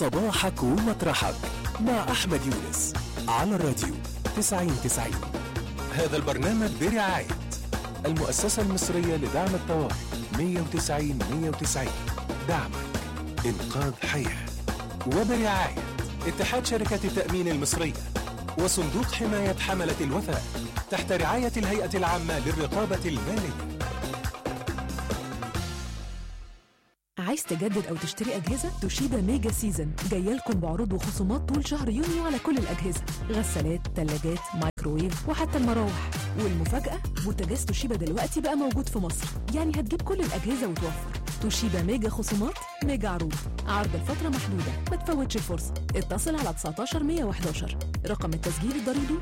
صباحك ومطرحك مع أحمد يونس على الراديو 9090 هذا البرنامج برعاية المؤسسة المصرية لدعم الطوارئ 190 190 دعمك إنقاذ حياة وبرعاية اتحاد شركات التأمين المصرية وصندوق حماية حملة الوثائق تحت رعاية الهيئة العامة للرقابة المالية عايز تجدد او تشتري اجهزه توشيبا ميجا سيزن جايه لكم بعروض وخصومات طول شهر يونيو على كل الاجهزه غسالات ثلاجات مايكرويف وحتى المراوح والمفاجاه بوتاجاز توشيبا دلوقتي بقى موجود في مصر يعني هتجيب كل الاجهزه وتوفر توشيبا ميجا خصومات ميجا عروض عرض الفتره محدوده ما تفوتش الفرصه اتصل على 19 111 رقم التسجيل الضريبي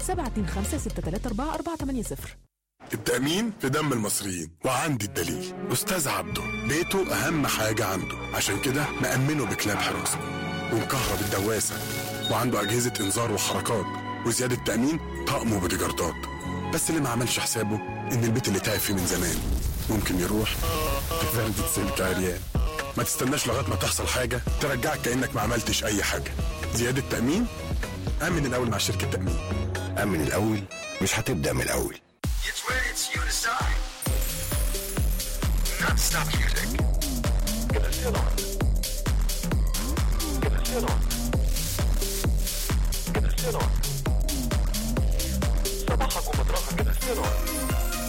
725 التأمين في دم المصريين وعندي الدليل أستاذ عبده بيته أهم حاجة عنده عشان كده مأمنه بكلاب حراسة ومكهرب الدواسة وعنده أجهزة إنذار وحركات وزيادة تأمين طقم وبوديجاردات بس اللي ما عملش حسابه إن البيت اللي تعب فيه من زمان ممكن يروح في فردة سلك عريان ما تستناش لغاية ما تحصل حاجة ترجعك كأنك ما عملتش أي حاجة زيادة تأمين أمن الأول مع شركة تأمين أمن الأول مش هتبدأ من الأول It's where it's you decide. Non-stop music. Get a shit on. Get a shit on. Get a shit on. صباحك ومطرحك get a shit on.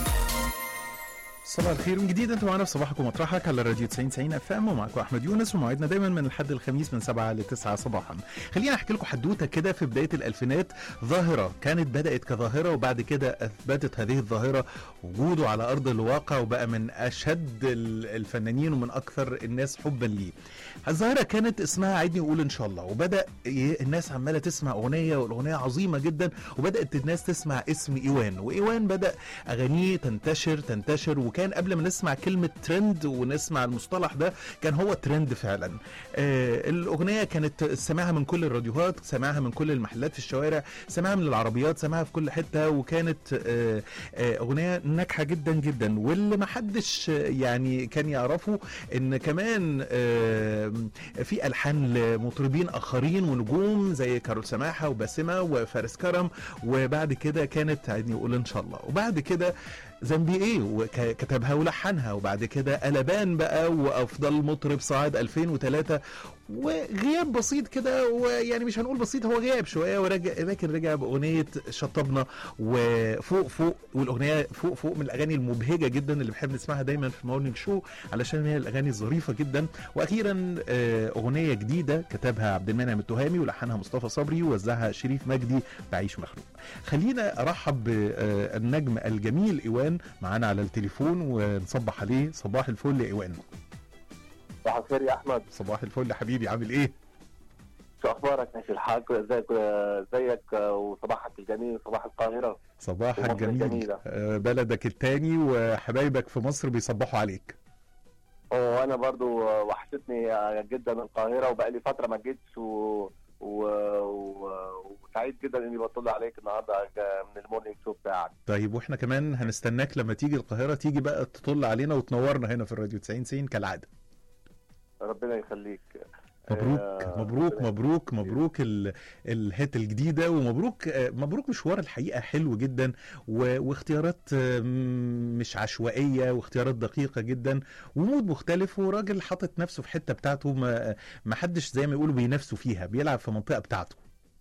صباح الخير من جديد انتوا معانا في صباحك ومطرحك على راديو 90 90 اف ام ومعاكم احمد يونس وموعدنا دايما من الحد الخميس من 7 ل 9 صباحا. خلينا احكي لكم حدوته كده في بدايه الالفينات ظاهره كانت بدات كظاهره وبعد كده اثبتت هذه الظاهره وجوده على ارض الواقع وبقى من اشد ال- الفنانين ومن اكثر الناس حبا ليه. الظاهره كانت اسمها عيدني اقول ان شاء الله وبدا ي- الناس عماله تسمع اغنيه والاغنيه عظيمه جدا وبدات الناس تسمع اسم ايوان وايوان بدا اغانيه تنتشر تنتشر وكان قبل ما نسمع كلمه ترند ونسمع المصطلح ده كان هو ترند فعلا آه الاغنيه كانت سامعها من كل الراديوهات سامعها من كل المحلات في الشوارع سامعها من العربيات سامعها في كل حته وكانت آه آه اغنيه ناجحه جدا جدا واللي ما حدش آه، يعني كان يعرفه ان كمان آه في الحان لمطربين اخرين ونجوم زي كارول سماحه وباسمه وفارس كرم وبعد كده كانت عايزني اقول ان شاء الله وبعد كده ذنبي ايه وكتبها ولحنها وبعد كده قلبان بقى وافضل مطرب صاعد 2003 وغياب بسيط كده ويعني مش هنقول بسيط هو غياب شويه ورجع لكن رجع باغنيه شطبنا وفوق فوق والاغنيه فوق فوق من الاغاني المبهجه جدا اللي بنحب نسمعها دايما في المورنينج شو علشان هي الاغاني الظريفه جدا واخيرا آه، اغنيه جديده كتبها عبد المنعم التهامي ولحنها مصطفى صبري ووزعها شريف مجدي بعيش مخلوق خلينا ارحب بالنجم الجميل ايوان معانا على التليفون ونصبح عليه صباح الفل يا ايوان صباح الخير يا احمد صباح الفل يا حبيبي عامل ايه شو اخبارك ماشي الحال ازيك ازيك وصباحك الجميل صباح القاهره صباحك ومصر جميل الجميلة. آه، بلدك التاني وحبايبك في مصر بيصبحوا عليك وانا برضو وحشتني جدا القاهره وبقالي فتره ما جيتش و... و... و... وسعيد جدا اني بطل عليك النهارده من المورنينج شو بتاعك طيب واحنا كمان هنستناك لما تيجي القاهره تيجي بقى تطل علينا وتنورنا هنا في الراديو 90 90 كالعاده ربنا يخليك مبروك آه، مبروك ربنا مبروك مبروك ال- الهات الجديده ومبروك آه، مبروك مشوار الحقيقه حلو جدا و- واختيارات آه، م- مش عشوائيه واختيارات دقيقه جدا ومود مختلف وراجل حاطط نفسه في حته بتاعته ما ما حدش زي ما يقولوا بينافسه فيها بيلعب في منطقه بتاعته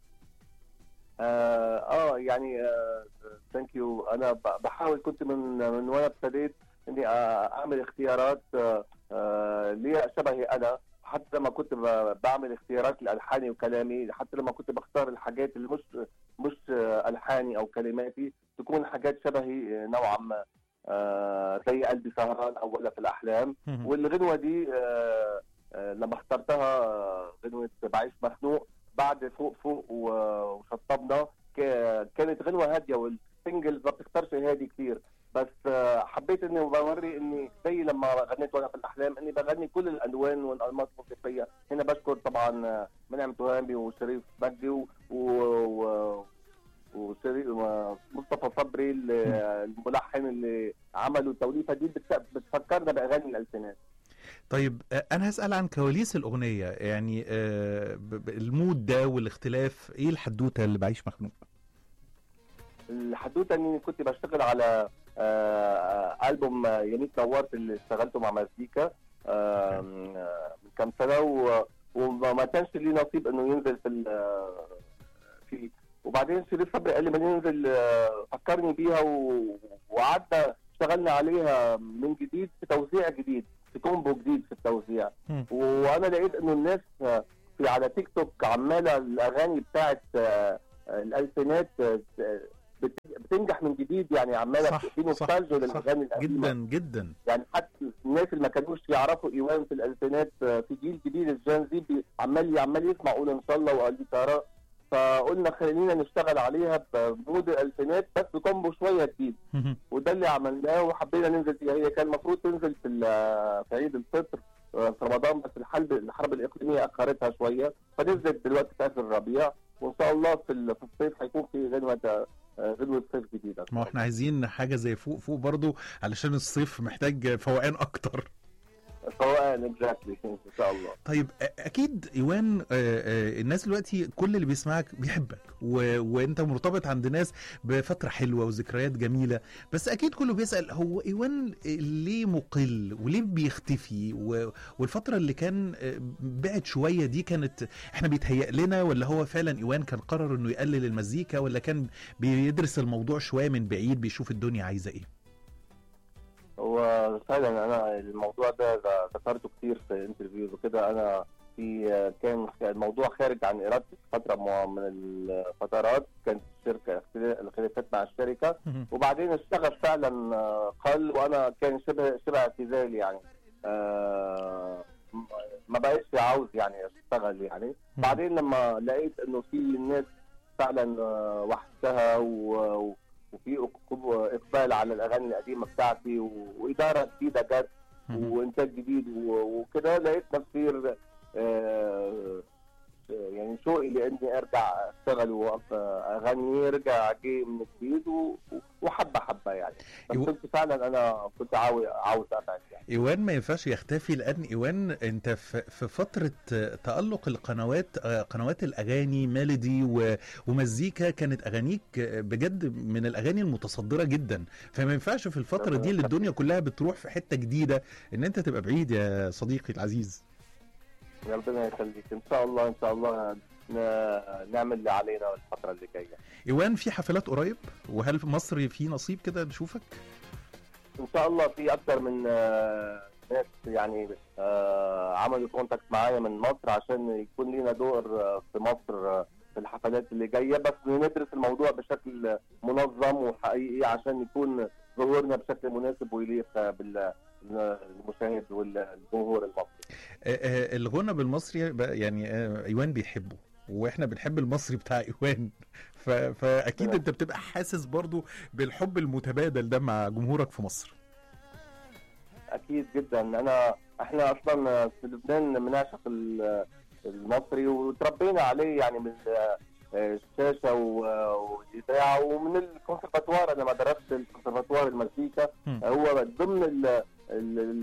اه, آه يعني ثانك يو انا ب- بحاول كنت من من وانا ابتديت اني آه، اعمل اختيارات آه، آه، ليها شبهي انا حتى لما كنت ب- بعمل اختيارات لالحاني وكلامي حتى لما كنت بختار الحاجات اللي مش مش آه، الحاني او كلماتي تكون حاجات شبهي آه، نوعا ما آه، زي قلبي سهران او ولا في الاحلام والغنوه دي آه، آه، لما اخترتها آه، غنوه بعيش مخنوق بعد فوق فوق و- وشطبنا ك- كانت غنوه هاديه والسنجلز ما بتختارش هادي كتير بس آه، حبيت اني بوري اني زي لما غنيت وانا في الاحلام اني بغني كل الالوان والانماط الموسيقيه هنا بشكر طبعا آه، منعم تهامي وشريف مجدي و- و- وشريف ومصطفى صبري ال- الملحن اللي عملوا التوليفه دي بت- بتفكرنا باغاني الالفينات طيب آه، انا هسال عن كواليس الاغنيه يعني آه، ب- ب- المود ده والاختلاف ايه الحدوته اللي بعيش مخنوق الحدوته اني كنت بشتغل على آه، البوم آه، يميت نورت اللي اشتغلته مع مزيكا آه، من كام سنه و- وما كانش لي نصيب انه ينزل في ال- آه، في وبعدين شريف صبري قال لي ما ننزل آه، فكرني بيها و- وقعدنا اشتغلنا عليها من جديد في توزيع جديد في كومبو جديد في التوزيع مم. وانا لقيت انه الناس آه، في على تيك توك عماله الاغاني بتاعت آه، آه، الالفينات آه، بت- بتنجح من جديد يعني عماله صح، في صح، نوستالجيا صح. للاغاني القديمه جدا جدا يعني حتى الناس اللي ما كانوش يعرفوا ايوان في الالفينات آه، في جيل جديد الجان زي بي- عمال عمال يسمع قول ان شاء الله وقال لي ترى فقلنا خلينا نشتغل عليها بمود الالفينات بس بكومبو شويه جديد وده اللي عملناه وحبينا ننزل فيها هي كان المفروض تنزل في ال- في عيد الفطر آه، في رمضان بس الحرب الحرب الاقليميه اخرتها شويه فنزلت دلوقتي في اخر الربيع وان شاء الله في ال- في الصيف هيكون في غنوه آه، غنوه صيف جديده ما هو احنا عايزين حاجه زي فوق فوق برضو علشان الصيف محتاج فوقان اكتر سواء اكزاكتلي ان شاء الله طيب أ- اكيد ايوان آه، آه، الناس دلوقتي كل اللي بيسمعك بيحبك و... وانت مرتبط عند ناس بفتره حلوه وذكريات جميله بس اكيد كله بيسال هو ايوان ليه مقل وليه بيختفي و... والفتره اللي كان آه، بعد شويه دي كانت احنا بيتهيأ لنا ولا هو فعلا ايوان كان قرر انه يقلل المزيكا ولا كان بيدرس الموضوع شويه من بعيد بيشوف الدنيا عايزه ايه هو فعلا انا الموضوع ده ده ذكرته كتير في انترفيوز وكده انا في كان الموضوع خارج عن ارادتي في فتره مع- من الفترات كانت الشركه اختلا- الخلافات مع الشركه وبعدين الشغف فعلا آه، قل وانا كان شبه شبه اعتزال يعني آه، م- ما بقتش عاوز يعني اشتغل يعني بعدين لما لقيت انه في الناس فعلا آه، وحشتها و- وفي أق- اقبال على الاغاني القديمه بتاعتي و- واداره جديده جت وانتاج جديد و- وكده لقيت نفسي آه، يعني شوقي لاني ارجع اشتغل واغني ارجع جي من جديد و- وحبه حبه يعني بس يو- كنت فعلا انا كنت عاوز عاوز ابعد يعني ايوان ما ينفعش يختفي لان ايوان انت في في فتره تالق القنوات آه، قنوات الاغاني ميلودي و- ومزيكا كانت اغانيك بجد من الاغاني المتصدره جدا فما ينفعش في الفتره دي اللي الدنيا كلها بتروح في حته جديده ان انت تبقى بعيد يا صديقي العزيز ربنا يخليك ان شاء الله ان شاء الله ن- نعمل اللي علينا الفتره اللي جايه ايوان في حفلات قريب وهل في مصر في نصيب كده نشوفك ان شاء الله في اكثر من آه، ناس يعني آه، عملوا كونتاكت معايا من مصر عشان يكون لنا دور آه، في مصر آه، في الحفلات اللي جايه بس ندرس الموضوع بشكل منظم وحقيقي عشان يكون ظهورنا بشكل مناسب ويليق آه، بالمشاهد والجمهور المصري آه، آه، الغنى بالمصري بقى يعني آه، ايوان بيحبه واحنا بنحب المصري بتاع ايوان ف... فاكيد تمام. انت بتبقى حاسس برضو بالحب المتبادل ده مع جمهورك في مصر اكيد جدا انا احنا اصلا في لبنان بنعشق ال- المصري وتربينا عليه يعني من آه، الشاشه و- والاذاعه ومن الكونسرفاتوار انا ما درست الكونسرفاتوار المزيكا مم. هو ضمن ال ال ال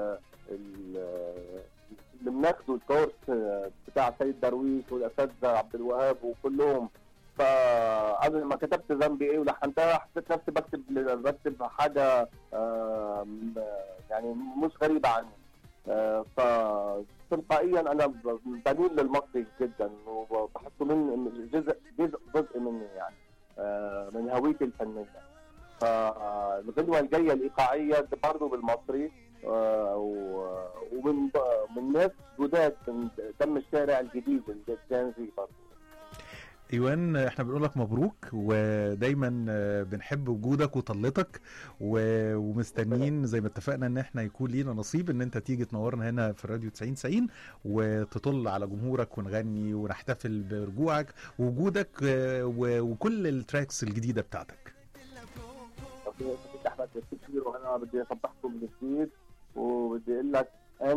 ال- اللي بناخده الكورس بتاع سيد درويش والاساتذه عبد الوهاب وكلهم فانا لما كتبت ذنبي ايه ولحنتها حسيت نفسي بكتب بكتب حاجه آم، يعني مش غريبه عني آه، فتلقائيا انا ب- بميل للمصري جدا وبحسه من جزء جزء جزء مني يعني آه، من هويتي الفنيه فالغنوه الجايه الايقاعيه برضه بالمصري آه، و- ومن من ناس جداد من دم الشارع الجديد الجانزي برضه ايوان احنا بنقول لك مبروك ودايما آه، بنحب وجودك وطلتك و- ومستنيين زي ما اتفقنا ان احنا يكون لينا نصيب ان انت تيجي تنورنا هنا في الراديو 90 90 وتطل على جمهورك ونغني ونحتفل برجوعك ووجودك آه، و- وكل التراكس الجديده بتاعتك احمد كتير وانا بدي اصبحكم من جديد وبدي اقول لك